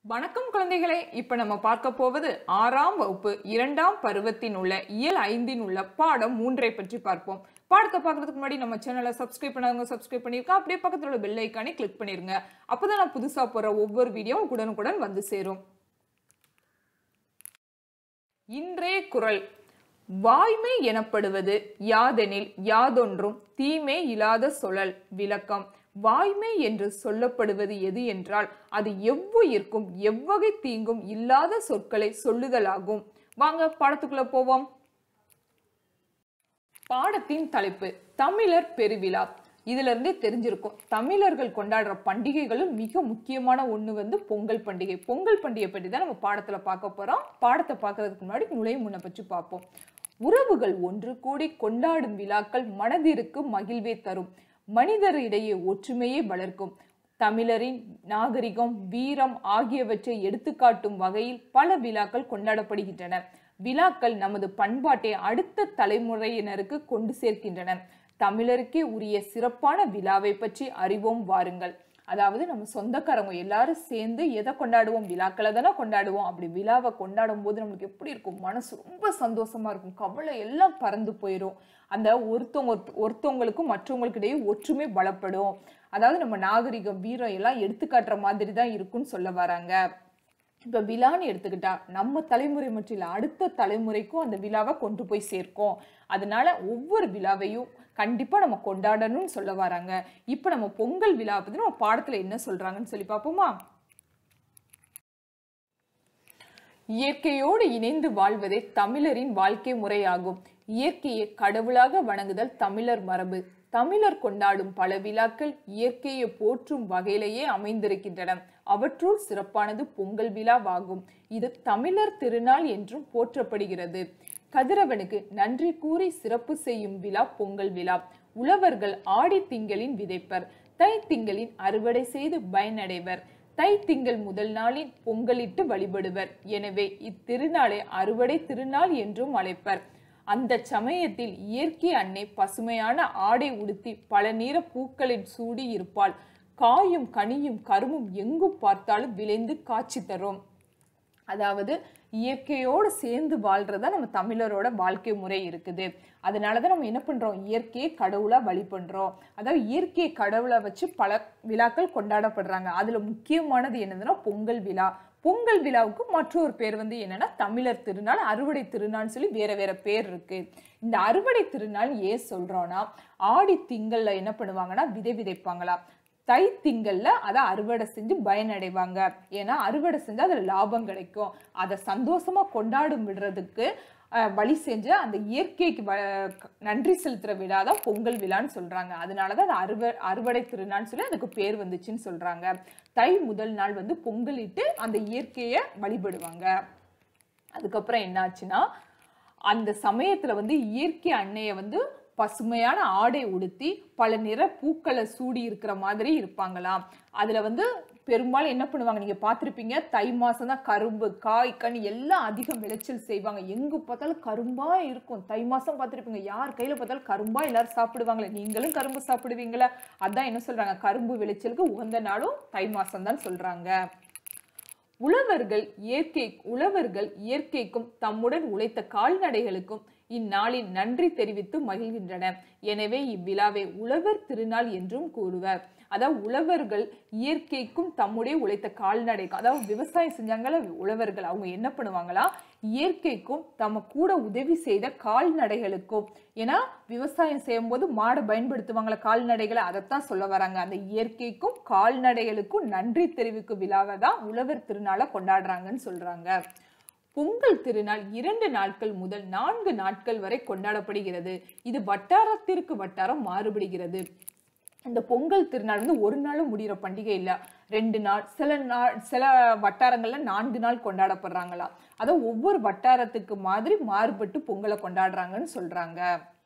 வணக்கம் குழந்தைகளே இப்ப நம்ம பார்க்க போவது ஆறாம் வகுப்பு இரண்டாம் பருவத்தின் உள்ள இயல் ஐந்தின் உள்ள பாடம் மூன்றை பற்றி பார்ப்போம் பாடத்தை பார்க்கறதுக்கு முன்னாடி நம்ம சேனலை சப்ஸ்கிரைப் பண்ணாதவங்க சப்ஸ்கிரைப் பண்ணிருக்கோம் அப்படியே பக்கத்துல உள்ள பெல் ஐக்கானே கிளிக் பண்ணிருங்க அப்பதான் நான் புதுசா போற ஒவ்வொரு வீடியோவும் உடனுக்குடன் வந்து சேரும் இன்றைய குரல் வாய்மை எனப்படுவது யாதெனில் யாதொன்றும் தீமை இல்லாத சொலல் விளக்கம் வாய்மை என்று சொல்லப்படுவது எது என்றால் அது எவ்வுயிர்க்கும் எவ்வகை தீங்கும் இல்லாத சொற்களை சொல்லுதலாகும் வாங்க பாடத்துக்குள்ள போவோம் பாடத்தின் தலைப்பு தமிழர் பெருவிழா இதுல இருந்தே தெரிஞ்சிருக்கும் தமிழர்கள் கொண்டாடுற பண்டிகைகளும் மிக முக்கியமான ஒண்ணு வந்து பொங்கல் பண்டிகை பொங்கல் பண்டிகை பற்றி தான் நம்ம பாடத்துல பார்க்க போறோம் பாடத்தை பார்க்கறதுக்கு முன்னாடி நுழையும் முன்ன பற்றி பார்ப்போம் உறவுகள் ஒன்று கூடி கொண்டாடும் விழாக்கள் மனதிற்கு மகிழ்வே தரும் மனிதரிடையே ஒற்றுமையை வளர்க்கும் தமிழரின் நாகரிகம் வீரம் ஆகியவற்றை எடுத்துக்காட்டும் வகையில் பல விழாக்கள் கொண்டாடப்படுகின்றன விழாக்கள் நமது பண்பாட்டை அடுத்த தலைமுறையினருக்கு கொண்டு சேர்க்கின்றன தமிழருக்கே உரிய சிறப்பான விழாவை பற்றி அறிவோம் வாருங்கள் அதாவது நம்ம சொந்தக்காரங்க எல்லாரும் சேர்ந்து எதை கொண்டாடுவோம் விழாக்களை தானே கொண்டாடுவோம் அப்படி விழாவை கொண்டாடும் போது நம்மளுக்கு எப்படி இருக்கும் மனசு ரொம்ப சந்தோஷமா இருக்கும் கவலை எல்லாம் பறந்து போயிடும் அந்த ஒருத்தவங்க ஒருத்த- ஒருத்தவங்களுக்கும் மற்றவங்களுக்கு இடையே ஒற்றுமை பலப்படும் அதாவது நம்ம நாகரிகம் வீரம் எல்லாம் எடுத்துக்காட்டுற மாதிரி தான் இருக்கும்னு சொல்ல வராங்க இப்போ விழான்னு எடுத்துக்கிட்டா நம்ம தலைமுறை மட்டும் இல்லை அடுத்த தலைமுறைக்கும் அந்த விழாவை கொண்டு போய் சேர்க்கும் அதனால ஒவ்வொரு விழாவையும் கண்டிப்பா நம்ம கொண்டாடணும்னு சொல்ல வராங்க இப்போ நம்ம பொங்கல் விழா பத்தி நம்ம பாடத்துல என்ன சொல்றாங்கன்னு சொல்லி பார்ப்போமா இயற்கையோடு இணைந்து வாழ்வதே தமிழரின் வாழ்க்கை முறையாகும் இயற்கையை கடவுளாக வணங்குதல் தமிழர் மரபு தமிழர் கொண்டாடும் பல விழாக்கள் இயற்கையை போற்றும் வகையிலேயே அமைந்திருக்கின்றன அவற்றுள் சிறப்பானது பொங்கல் விழாவாகும் இது தமிழர் திருநாள் என்றும் போற்றப்படுகிறது கதிரவனுக்கு நன்றி கூறி சிறப்பு செய்யும் விழா பொங்கல் விழா உழவர்கள் ஆடி திங்களின் விதைப்பர் தை திங்களின் அறுவடை செய்து பயனடைவர் தை திங்கள் முதல் நாளில் பொங்கலிட்டு வழிபடுவர் எனவே இத்திருநாளை அறுவடை திருநாள் என்றும் அழைப்பர் அந்த சமயத்தில் இயற்கை அன்னை பசுமையான ஆடை உடுத்தி பல நிற பூக்களில் சூடி இருப்பாள் காயும் கனியும் கரும்பும் எங்கு பார்த்தாலும் விளைந்து காட்சி தரும் அதாவது இயற்கையோடு சேர்ந்து வாழ்றதா நம்ம தமிழரோட வாழ்க்கை முறை இருக்குது அதனால தான் நம்ம என்ன பண்றோம் இயற்கையை கடவுளா வழி பண்றோம் அதாவது இயற்கையை கடவுளை வச்சு பல விழாக்கள் கொண்டாடப்படுறாங்க அதுல முக்கியமானது என்னதுன்னா பொங்கல் விழா பொங்கல் விழாவுக்கு மற்றொரு பேர் வந்து என்னன்னா தமிழர் திருநாள் அறுவடை திருநாள்னு சொல்லி வேற வேற பேர் இருக்கு இந்த அறுவடை திருநாள் ஏன் சொல்றோம்னா ஆடி திங்கள்ல என்ன பண்ணுவாங்கன்னா விதை விதைப்பாங்களாம் தை திங்கள்ல அதை அறுவடை செஞ்சு பயனடைவாங்க ஏன்னா அறுவடை செஞ்சா அதுல லாபம் கிடைக்கும் அதை சந்தோஷமா கொண்டாடும் விடுறதுக்கு அஹ், வழி செஞ்சு அந்த இயற்கைக்கு வ- நன்றி செலுத்துற விழா தான் பொங்கல் விழான்னு சொல்றாங்க அதனாலதான் அது அறுவ அறுவடை திருநாள்னு சொல்லி அதுக்கு பேர் வந்துச்சுன்னு சொல்றாங்க தை முதல் நாள் வந்து பொங்கலிட்டு அந்த இயற்கையை வழிபடுவாங்க அதுக்கப்புறம் என்னாச்சுன்னா அந்த சமயத்துல வந்து இயற்கை அன்னைய வந்து பசுமையான ஆடை உடுத்தி பல நிற பூக்களை சூடி இருக்கிற மாதிரி இருப்பாங்களாம் அதுல வந்து பெரும்பாலும் என்ன பண்ணுவாங்க நீங்க பார்த்திருப்பீங்க தை மாசம் தான் கரும்பு காய் கனி எல்லாம் அதிகம் விளைச்சல் செய்வாங்க எங்க பார்த்தாலும் கரும்பா இருக்கும் தை மாசம் பார்த்திருப்பீங்க யார் கையில பார்த்தாலும் கரும்பா எல்லாரும் சாப்பிடுவாங்களே நீங்களும் கரும்பு சாப்பிடுவீங்களா அதான் என்ன சொல்றாங்க கரும்பு விளைச்சலுக்கு உகந்த நாளும் தை மாசம் தான் சொல்றாங்க உழவர்கள் இயற்கை உழவர்கள் இயற்கைக்கும் தம்முடன் உழைத்த கால்நடைகளுக்கும் இந்நாளில் நன்றி தெரிவித்து மகிழ்கின்றனர் எனவே இவ்விழாவை உழவர் திருநாள் என்றும் கூறுவர் அதாவது உழவர்கள் இயற்கைக்கும் தம்முடைய உழைத்த கால்நடைக்கும் அதாவது விவசாயம் செஞ்சாங்கல்ல உழவர்கள் அவங்க என்ன பண்ணுவாங்களா இயற்கைக்கும் தம்ம கூட உதவி செய்த கால்நடைகளுக்கும் ஏன்னா விவசாயம் செய்யும்போது மாடை பயன்படுத்துவாங்களா கால்நடைகளை அதைத்தான் சொல்ல வராங்க அந்த இயற்கைக்கும் கால்நடைகளுக்கும் நன்றி தெரிவிக்கும் விழாவை தான் உழவர் திருநாளை கொண்டாடுறாங்கன்னு சொல்றாங்க பொங்கல் திருநாள் இரண்டு நாட்கள் முதல் நான்கு நாட்கள் வரை கொண்டாடப்படுகிறது இது வட்டாரத்திற்கு வட்டாரம் மாறுபடுகிறது இந்த பொங்கல் திருநாள் வந்து ஒரு நாளும் முடிகிற பண்டிகை இல்ல ரெண்டு நாள் சில நாள் சில வட்டாரங்கள்ல நான்கு நாள் கொண்டாடப்படுறாங்களா அதான் ஒவ்வொரு வட்டாரத்துக்கு மாதிரி மாறுபட்டு பொங்கலை கொண்டாடுறாங்கன்னு சொல்றாங்க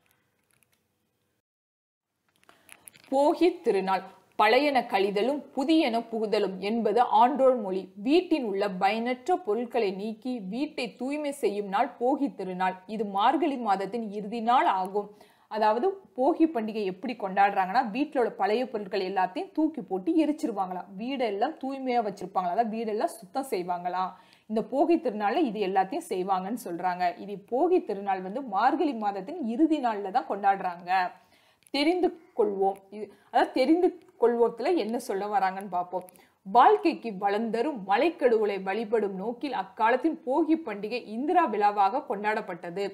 போகி திருநாள் பழையன கழிதலும் புதியன புகுதலும் என்பது ஆன்றோர் மொழி வீட்டின் உள்ள பயனற்ற பொருட்களை நீக்கி வீட்டை தூய்மை செய்யும் நாள் போகி திருநாள் இது மார்கழி மாதத்தின் இறுதி நாள் ஆகும் அதாவது போகி பண்டிகை எப்படி கொண்டாடுறாங்கன்னா வீட்டிலோட பழைய பொருட்கள் எல்லாத்தையும் தூக்கி போட்டு எரிச்சிருவாங்களாம் வீடெல்லாம் தூய்மையா வச்சிருப்பாங்களா அதாவது வீடெல்லாம் சுத்தம் செய்வாங்களாம் இந்த போகி திருநாள்ல இது எல்லாத்தையும் செய்வாங்கன்னு சொல்றாங்க இது போகி திருநாள் வந்து மார்கழி மாதத்தின் இறுதி நாள்ல தான் கொண்டாடுறாங்க தெரிந்து கொள்வோம் இது அதாவது தெரிந்து கொள்வோத்துல என்ன சொல்ல வராங்கன்னு பார்ப்போம் வாழ்க்கைக்கு வளர்ந்தரும் மலைக்கடுவுளை வழிபடும் நோக்கில் அக்காலத்தின் போகி பண்டிகை இந்திரா விழாவாக கொண்டாடப்பட்டது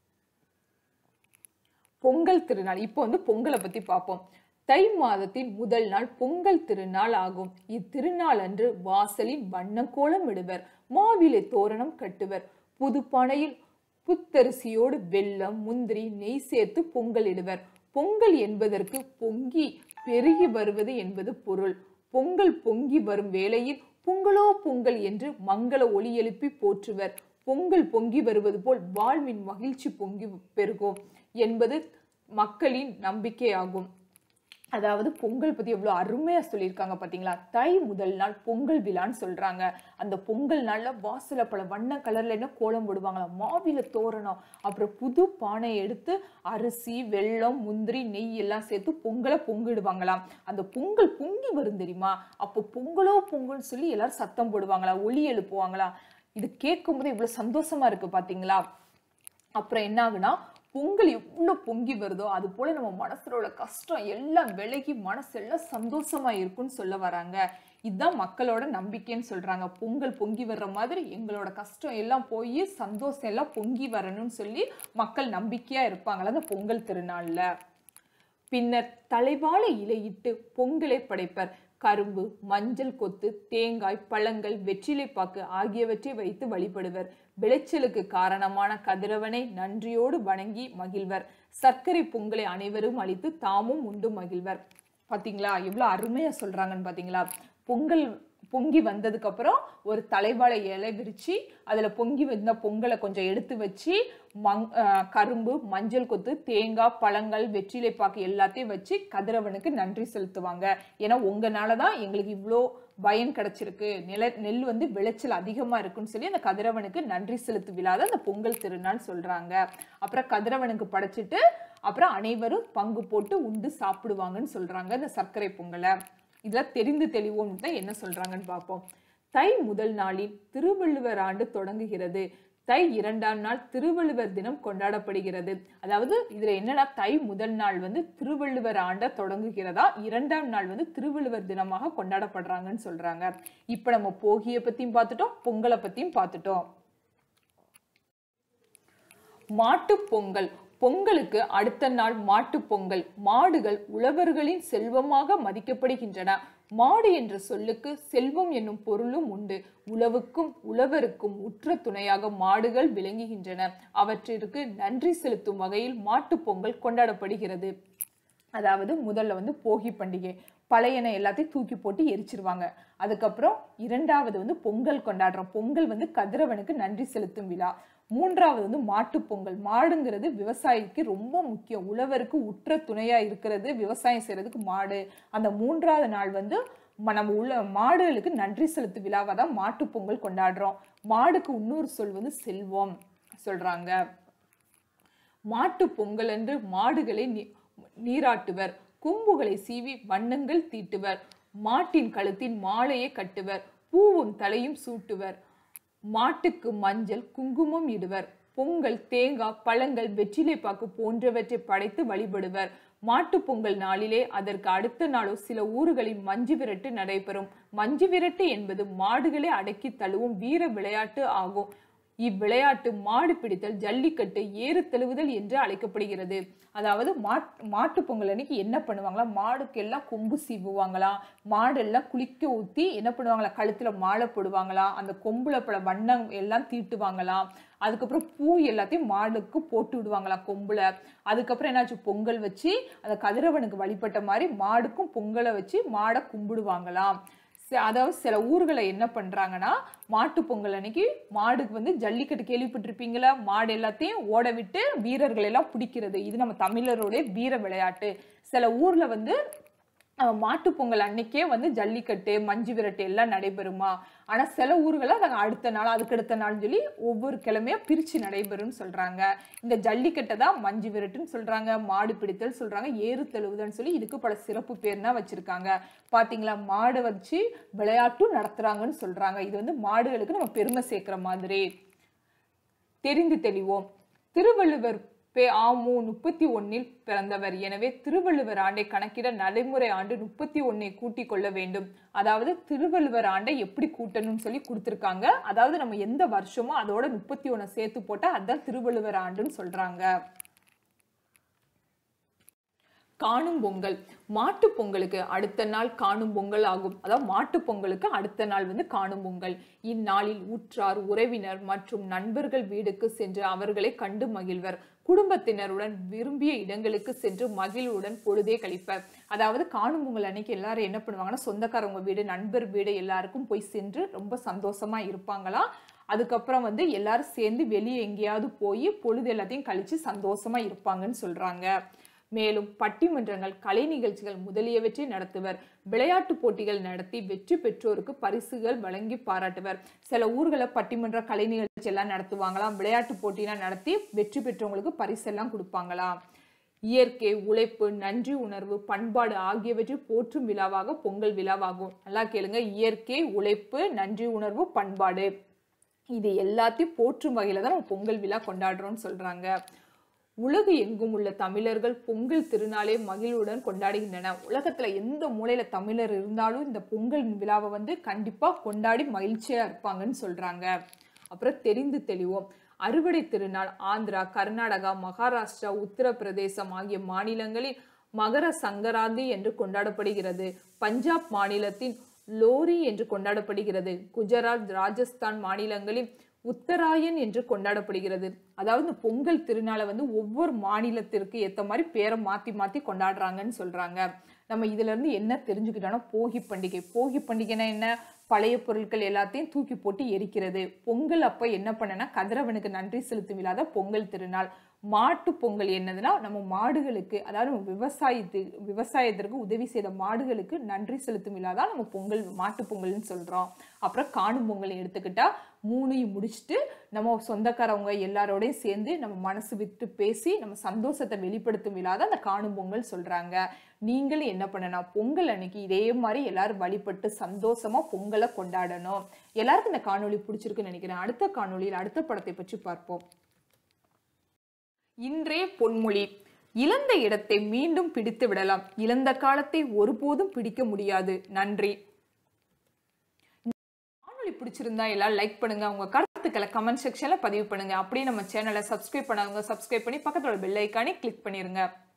பொங்கல் திருநாள் இப்போ வந்து பொங்கலை பத்தி பார்ப்போம் தை மாதத்தின் முதல் நாள் பொங்கல் திருநாள் ஆகும் இத்திருநாள் அன்று வாசலில் வண்ணக்கோலம் இடுவர் மாவிலை தோரணம் கட்டுவர் புதுப்பானையில் புத்தரிசியோடு வெல்லம் முந்திரி நெய் சேர்த்து பொங்கல் இடுவர் பொங்கல் என்பதற்கு பொங்கி பெருகி வருவது என்பது பொருள் பொங்கல் பொங்கி வரும் வேளையில் பொங்கலோ பொங்கல் என்று மங்கள ஒலி எழுப்பி போற்றுவர் பொங்கல் பொங்கி வருவது போல் வாழ்வின் மகிழ்ச்சி பொங்கி பெருகும் என்பது மக்களின் நம்பிக்கையாகும் அதாவது பொங்கல் பத்தி எவ்வளவு அருமையா சொல்லியிருக்காங்க பாத்தீங்களா தை முதல் நாள் பொங்கல் விழான்னு சொல்றாங்க அந்த பொங்கல் நாள்ல வாசல பல வண்ண கலர்ல என்ன கோலம் போடுவாங்களாம் மாவில தோரணம் அப்புறம் புது பானையை எடுத்து அரிசி வெல்லம் முந்திரி நெய் எல்லாம் சேர்த்து பொங்கலை பொங்கிடுவாங்களாம் அந்த பொங்கல் பொங்கி வரும் தெரியுமா அப்போ பொங்கலோ பொங்கல்னு சொல்லி எல்லாரும் சத்தம் போடுவாங்களா ஒலி எழுப்புவாங்களா இது கேட்கும்போது இவ்வளவு சந்தோஷமா இருக்கு பாத்தீங்களா அப்புறம் என்ன ஆகுனா பொங்கல் எவ்வளோ பொங்கி வருதோ அது போல நம்ம மனசுல உள்ள கஷ்டம் எல்லாம் விலகி மனசு எல்லாம் சந்தோஷமா இருக்கும்னு சொல்ல வராங்க இதுதான் மக்களோட நம்பிக்கைன்னு சொல்றாங்க பொங்கல் பொங்கி வர்ற மாதிரி எங்களோட கஷ்டம் எல்லாம் போய் சந்தோஷம் எல்லாம் பொங்கி வரணும்னு சொல்லி மக்கள் நம்பிக்கையா இருப்பாங்களா அந்த பொங்கல் திருநாள்ல பின்னர் தலைவாழை இலையிட்டு பொங்கலை படைப்பர் கரும்பு மஞ்சள் கொத்து தேங்காய் பழங்கள் வெற்றிலைப்பாக்கு ஆகியவற்றை வைத்து வழிபடுவர் விளைச்சலுக்கு காரணமான கதிரவனை நன்றியோடு வணங்கி மகிழ்வர் சர்க்கரை பொங்கலை அனைவரும் அளித்து தாமும் உண்டு மகிழ்வர் பாத்தீங்களா எவ்வளவு அருமையா சொல்றாங்கன்னு பாத்தீங்களா பொங்கல் பொங்கி வந்ததுக்கு அப்புறம் ஒரு தலைவாழை இலை விரிச்சு அதுல பொங்கி வந்த பொங்கலை கொஞ்சம் எடுத்து வச்சு மங் அஹ் கரும்பு மஞ்சள் கொத்து தேங்காய் பழங்கள் வெற்றிலைப்பாக்கு எல்லாத்தையும் வச்சு கதிரவனுக்கு நன்றி செலுத்துவாங்க ஏன்னா உங்களால தான் எங்களுக்கு இவ்வளோ பயன் கிடைச்சிருக்கு நில நெல் வந்து விளைச்சல் அதிகமா இருக்குன்னு சொல்லி அந்த கதிரவனுக்கு நன்றி செலுத்து விழாத அந்த பொங்கல் திருநாள் சொல்றாங்க அப்புறம் கதிரவனுக்கு படைச்சிட்டு அப்புறம் அனைவரும் பங்கு போட்டு உண்டு சாப்பிடுவாங்கன்னு சொல்றாங்க இந்த சர்க்கரை பொங்கலை இதுல தெரிந்து தெளிவோம் தான் என்ன சொல்றாங்கன்னு பார்ப்போம் தை முதல் நாளில் திருவள்ளுவர் ஆண்டு தொடங்குகிறது தை இரண்டாம் நாள் திருவள்ளுவர் தினம் கொண்டாடப்படுகிறது அதாவது இதுல என்னன்னா தை முதல் நாள் வந்து திருவள்ளுவர் ஆண்ட தொடங்குகிறதா இரண்டாம் நாள் வந்து திருவள்ளுவர் தினமாக கொண்டாடப்படுறாங்கன்னு சொல்றாங்க இப்ப நம்ம போகிய பத்தியும் பார்த்துட்டோம் பொங்கலை பத்தியும் பார்த்துட்டோம் மாட்டுப் பொங்கல் பொங்கலுக்கு அடுத்த நாள் மாட்டுப் பொங்கல் மாடுகள் உழவர்களின் செல்வமாக மதிக்கப்படுகின்றன மாடு என்ற சொல்லுக்கு செல்வம் என்னும் பொருளும் உண்டு உழவுக்கும் உழவருக்கும் உற்ற துணையாக மாடுகள் விளங்குகின்றன அவற்றிற்கு நன்றி செலுத்தும் வகையில் மாட்டுப் பொங்கல் கொண்டாடப்படுகிறது அதாவது முதல்ல வந்து போகி பண்டிகை பழையன எல்லாத்தையும் தூக்கி போட்டு எரிச்சிருவாங்க அதுக்கப்புறம் இரண்டாவது வந்து பொங்கல் கொண்டாடுறோம் பொங்கல் வந்து கதிரவனுக்கு நன்றி செலுத்தும் விழா மூன்றாவது வந்து மாட்டுப் பொங்கல் மாடுங்கிறது விவசாயிக்கு ரொம்ப முக்கியம் உழவருக்கு உற்ற துணையா இருக்கிறது விவசாயம் செய்யறதுக்கு மாடு அந்த மூன்றாவது நாள் வந்து ம- நம்ம உள்ள மாடுகளுக்கு நன்றி செலுத்து விழாவை தான் மாட்டுப் பொங்கல் கொண்டாடுறோம் மாடுக்கு இன்னொரு சொல் வந்து செல்வம் சொல்றாங்க மாட்டு பொங்கல் அன்று மாடுகளை நீ- நீராட்டுவர் கொம்புகளை சீவி வண்ணங்கள் தீட்டுவர் மாட்டின் கழுத்தின் மாலையை கட்டுவர் பூவும் தலையும் சூட்டுவர் மாட்டுக்கு மஞ்சள் குங்குமம் இடுவர் பொங்கல் தேங்காய் பழங்கள் வெற்றிலைப்பாக்கு போன்றவற்றை படைத்து வழிபடுவர் மாட்டுப் பொங்கல் நாளிலே அதற்கு அடுத்த நாளோ சில ஊர்களில் மஞ்சு விரட்டு நடைபெறும் மஞ்சு விரட்டு என்பது மாடுகளை அடக்கி தழுவும் வீர விளையாட்டு ஆகும் இவ்விளையாட்டு மாடு பிடித்தல் ஜல்லிக்கட்டு ஏறு தழுவுதல் என்று அழைக்கப்படுகிறது அதாவது மாட் மாட்டு பொங்கல் அன்னைக்கு என்ன பண்ணுவாங்களா மாடுக்கு எல்லாம் கொம்பு சீவுவாங்களாம் மாடெல்லாம் குளிக்க ஊத்தி என்ன பண்ணுவாங்களா கழுத்துல மாலை போடுவாங்களாம் அந்த கொம்புல பல வண்ணம் எல்லாம் தீட்டுவாங்களாம் அதுக்கப்புறம் பூ எல்லாத்தையும் மாடுக்கு போட்டு விடுவாங்களாம் கொம்புல அதுக்கப்புறம் என்னாச்சு பொங்கல் வச்சு அந்த கதிரவனுக்கு வழிபட்ட மாதிரி மாடுக்கும் பொங்கலை வச்சு மாடை கும்பிடுவாங்களாம் ச- அதாவது சில ஊர்களை என்ன பண்றாங்கன்னா மாட்டு பொங்கல் அன்னைக்கு மாடுக்கு வந்து ஜல்லிக்கட்டு கேள்விப்பட்டிருப்பீங்களா மாடு எல்லாத்தையும் ஓட விட்டு வீரர்கள் எல்லாம் பிடிக்கிறது இது நம்ம தமிழருடைய வீர விளையாட்டு சில ஊர்ல வந்து அஹ் மாட்டுப் பொங்கல் அன்னைக்கே வந்து ஜல்லிக்கட்டு மஞ்சு விரட்டு எல்லாம் நடைபெறுமா ஆனா சில ஊர்களில் அதை அடுத்த நாள் அதுக்கு அடுத்த நாள்னு சொல்லி ஒவ்வொரு கிழமையா பிரிச்சு நடைபெறும்னு சொல்றாங்க இந்த ஜல்லிக்கட்டை தான் மஞ்சு விரட்டுன்னு சொல்றாங்க மாடு பிடித்தல் சொல்றாங்க ஏறு தழுவுதல்னு சொல்லி இதுக்கு பல சிறப்பு பேர்னா வச்சிருக்காங்க பாத்தீங்களா மாடை வச்சு விளையாட்டும் நடத்துறாங்கன்னு சொல்றாங்க இது வந்து மாடுகளுக்கு நம்ம பெருமை சேர்க்கிற மாதிரி தெரிந்து தெளிவோம் திருவள்ளுவர் பே ஆமு முப்பத்தி ஒன்னில் பிறந்தவர் எனவே திருவள்ளுவர் ஆண்டை கணக்கிட நடைமுறை ஆண்டு முப்பத்தி ஒன்னை கூட்டிக் கொள்ள வேண்டும் அதாவது திருவள்ளுவர் ஆண்டை எப்படி கூட்டணும்னு சொல்லி கொடுத்துருக்காங்க அதாவது நம்ம எந்த வருஷமோ அதோட முப்பத்தி ஒன்னை சேர்த்து போட்டா அதுதான் திருவள்ளுவர் ஆண்டுன்னு சொல்றாங்க காணும் பொங்கல் மாட்டுப் பொங்கலுக்கு அடுத்த நாள் காணும் பொங்கல் ஆகும் அதாவது மாட்டுப் பொங்கலுக்கு அடுத்த நாள் வந்து காணும் பொங்கல் இந்நாளில் உற்றார் உறவினர் மற்றும் நண்பர்கள் வீடுக்கு சென்று அவர்களை கண்டு மகிழ்வர் குடும்பத்தினருடன் விரும்பிய இடங்களுக்கு சென்று மகிழ்வுடன் பொழுதே கழிப்பர் அதாவது காணும் பொங்கல் அன்னைக்கு எல்லாரும் என்ன பண்ணுவாங்கன்னா சொந்தக்காரவங்க வீடு நண்பர் வீடு எல்லாருக்கும் போய் சென்று ரொம்ப சந்தோஷமா இருப்பாங்களாம் அதுக்கப்புறம் வந்து எல்லாரும் சேர்ந்து வெளியே எங்கேயாவது போய் பொழுது எல்லாத்தையும் கழிச்சு சந்தோஷமா இருப்பாங்கன்னு சொல்றாங்க மேலும் பட்டிமன்றங்கள் கலை நிகழ்ச்சிகள் முதலியவற்றை நடத்துவர் விளையாட்டு போட்டிகள் நடத்தி வெற்றி பெற்றோருக்கு பரிசுகள் வழங்கி பாராட்டுவர் சில ஊர்களில் பட்டிமன்ற கலை நிகழ்ச்சி எல்லாம் நடத்துவாங்களாம் விளையாட்டு போட்டிலாம் நடத்தி வெற்றி பெற்றவங்களுக்கு பரிசெல்லாம் கொடுப்பாங்களாம் இயற்கை உழைப்பு நன்றி உணர்வு பண்பாடு ஆகியவற்றை போற்றும் விழாவாக பொங்கல் விழாவாகும் நல்லா கேளுங்க இயற்கை உழைப்பு நன்றி உணர்வு பண்பாடு இது எல்லாத்தையும் போற்றும் வகையில தான் நம்ம பொங்கல் விழா கொண்டாடுறோம்னு சொல்றாங்க உலகு எங்கும் உள்ள தமிழர்கள் பொங்கல் திருநாளை மகிழ்வுடன் கொண்டாடுகின்றன உலகத்துல எந்த மூலையில தமிழர் இருந்தாலும் இந்த பொங்கல் விழாவை வந்து கண்டிப்பா கொண்டாடி மகிழ்ச்சியா இருப்பாங்கன்னு சொல்றாங்க அப்புறம் தெரிந்து தெளிவோம் அறுவடை திருநாள் ஆந்திரா கர்நாடகா மகாராஷ்டிரா உத்தரப்பிரதேசம் ஆகிய மாநிலங்களில் மகர சங்கராந்தி என்று கொண்டாடப்படுகிறது பஞ்சாப் மாநிலத்தின் லோரி என்று கொண்டாடப்படுகிறது குஜராத் ராஜஸ்தான் மாநிலங்களில் உத்தராயன் என்று கொண்டாடப்படுகிறது அதாவது இந்த பொங்கல் திருநாளை வந்து ஒவ்வொரு மாநிலத்திற்கு ஏத்த மாதிரி பேரை மாத்தி மாத்தி கொண்டாடுறாங்கன்னு சொல்றாங்க நம்ம இதுல இருந்து என்ன தெரிஞ்சுக்கிட்டோம்னா போகி பண்டிகை போகி பண்டிகைனா என்ன பழைய பொருட்கள் எல்லாத்தையும் தூக்கி போட்டு எரிக்கிறது பொங்கல் அப்ப என்ன பண்ணனா கதிரவனுக்கு நன்றி செலுத்தும் விழாத பொங்கல் திருநாள் மாட்டு பொங்கல் என்னதுன்னா நம்ம மாடுகளுக்கு அதாவது நம்ம விவசாயத்து விவசாயத்திற்கு உதவி செய்த மாடுகளுக்கு நன்றி செலுத்தும் விழா தான் நம்ம பொங்கல் மாட்டு பொங்கல்னு சொல்றோம் அப்புறம் காணும் பொங்கல் எடுத்துக்கிட்டா மூணையும் முடிச்சுட்டு நம்ம சொந்தக்காரவங்க எல்லாரோடையும் சேர்ந்து நம்ம மனசு விட்டு பேசி நம்ம சந்தோஷத்தை வெளிப்படுத்தும் விழா தான் அந்த காணும் பொங்கல் சொல்றாங்க நீங்களும் என்ன பண்ணணும் பொங்கல் அன்னைக்கு இதே மாதிரி எல்லாரும் வழிபட்டு சந்தோஷமா பொங்கலை கொண்டாடணும் எல்லாருக்கும் இந்த காணொளி பிடிச்சிருக்குன்னு நினைக்கிறேன் அடுத்த காணொளியில் அடுத்த படத்தை பற்றி பார்ப்போம் இன்றே பொன்மொழி இழந்த இடத்தை மீண்டும் பிடித்து விடலாம் இழந்த காலத்தை ஒருபோதும் பிடிக்க முடியாது நன்றி காணொளி பிடிச்சிருந்தா எல்லாம் லைக் பண்ணுங்க உங்க கருத்துக்களை கமெண்ட் செக்ஷன்ல பதிவு பண்ணுங்க அப்படியே நம்ம சேனலை சப்ஸ்கிரைப் பண்ணாதவங்க சப்ஸ்கிரைப் பண்ணி பக்கத்துல பெல் ஐக்கானே கிளிக் பண்ணிருங்க